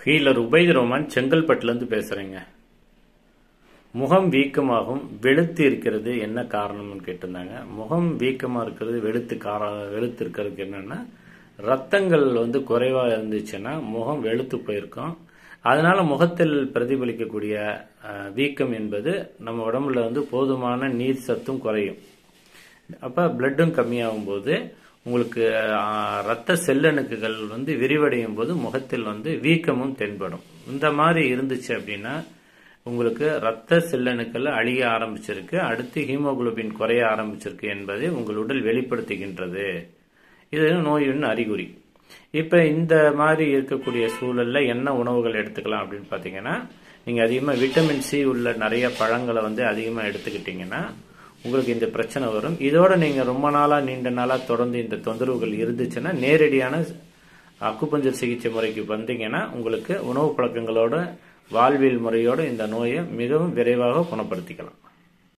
healer Ubaid ரோமான் செங்கல்பட்டுலேருந்து பேசுகிறேங்க முகம் வீக்கமாகும் வெளுத்து இருக்கிறது என்ன காரணம்னு கேட்டிருந்தாங்க முகம் வீக்கமாக இருக்கிறது வெளுத்து கார வெளுத்து இருக்கிறதுக்கு என்னென்னா ரத்தங்கள் வந்து குறைவாக இருந்துச்சுன்னா முகம் வெளுத்து போயிருக்கும் அதனால முகத்தில் பிரதிபலிக்கக்கூடிய அஹ், வீக்கம் என்பது நம்ம உடம்புல வந்து போதுமான நீர் சத்தும் குறையும் அப்போ பிளட்டும் கம்மியாகும் போது உங்களுக்கு அஹ், ரத்த செல்லணுக்குகள் வந்து விரிவடையும் போது முகத்தில் வந்து வீக்கமும் தென்படும் இந்த மாதிரி இருந்துச்சு அப்படின்னா உங்களுக்கு ரத்த செல்லணுக்கள் அழிய ஆரம்பிச்சிருக்கு அடுத்து ஹீமோகுளோபின் குறைய ஆரம்பிச்சிருக்கு என்பதை உங்கள் உடல் வெளிப்படுத்துகின்றது இது நோயின் அறிகுறி இப்போ இந்த மாதிரி இருக்கக்கூடிய சூழல்ல என்ன உணவுகள் எடுத்துக்கலாம் அப்படின்னு பார்த்தீங்கன்னா நீங்கள் அதிகமாக விட்டமின் சி உள்ள நிறைய பழங்களை வந்து அதிகமாக எடுத்துக்கிட்டீங்கன்னா உங்களுக்கு இந்த பிரச்சனை வரும் இதோட நீங்கள் ரொம்ப நாளாக நீண்ட நாளாக தொடர்ந்து இந்த தொந்தரவுகள் இருந்துச்சுன்னா நேரடியான அக்குப்பஞ்சர் சிகிச்சை முறைக்கு வந்தீங்கன்னா உங்களுக்கு உணவு பழக்கங்களோட வாழ்வியல் முறையோட இந்த நோயை மிகவும் விரைவாக குணப்படுத்திக்கலாம்